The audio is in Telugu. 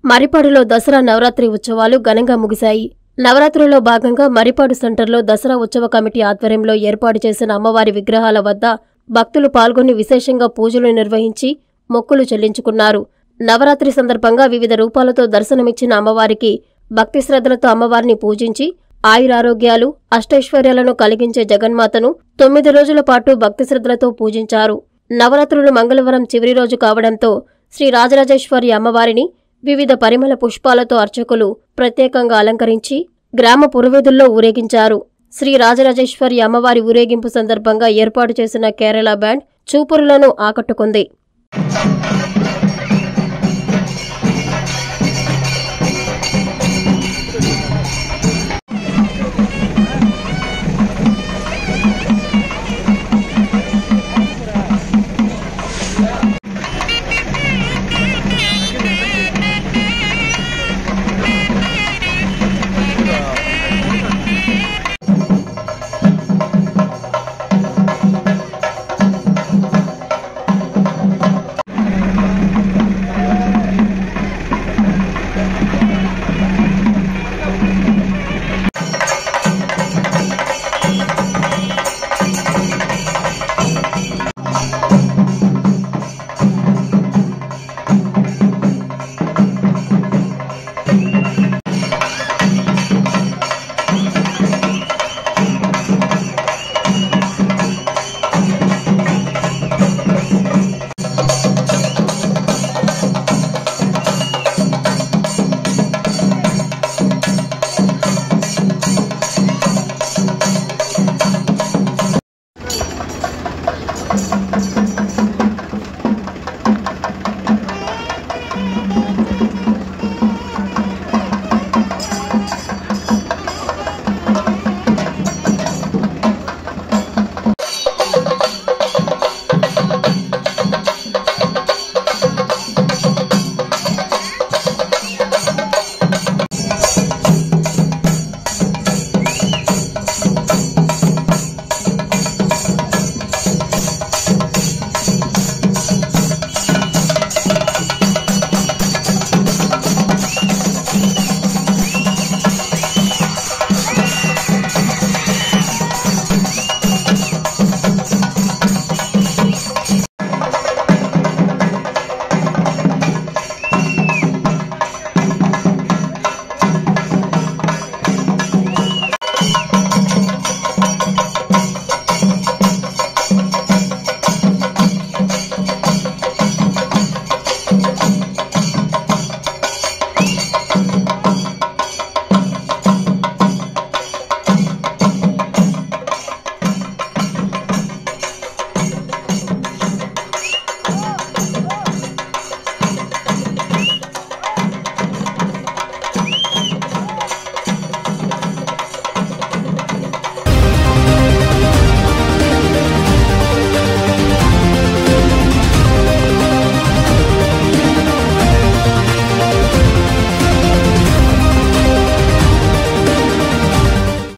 మరిపాడులో దసరా నవరాత్రి ఉత్సవాలు ఘనంగా ముగిశాయి నవరాత్రుల్లో భాగంగా మరిపాడు సెంటర్లో దసరా ఉత్సవ కమిటీ ఆధ్వర్యంలో ఏర్పాటు చేసిన అమ్మవారి విగ్రహాల వద్ద భక్తులు పాల్గొని విశేషంగా పూజలు నిర్వహించి మొక్కులు చెల్లించుకున్నారు నవరాత్రి సందర్భంగా వివిధ రూపాలతో దర్శనమిచ్చిన అమ్మవారికి భక్తి శ్రద్ధలతో అమ్మవారిని పూజించి ఆయురారోగ్యాలు అష్టైశ్వర్యాలను కలిగించే జగన్మాతను తొమ్మిది రోజుల పాటు భక్తి శ్రద్ధలతో పూజించారు నవరాత్రులు మంగళవారం చివరి రోజు కావడంతో శ్రీ రాజరాజేశ్వరి అమ్మవారిని వివిధ పరిమళ పుష్పాలతో అర్చకులు ప్రత్యేకంగా అలంకరించి గ్రామ పురవేదుల్లో ఊరేగించారు శ్రీ రాజరాజేశ్వరి అమ్మవారి ఊరేగింపు సందర్భంగా ఏర్పాటు చేసిన కేరళ బ్యాండ్ చూపురులను ఆకట్టుకుంది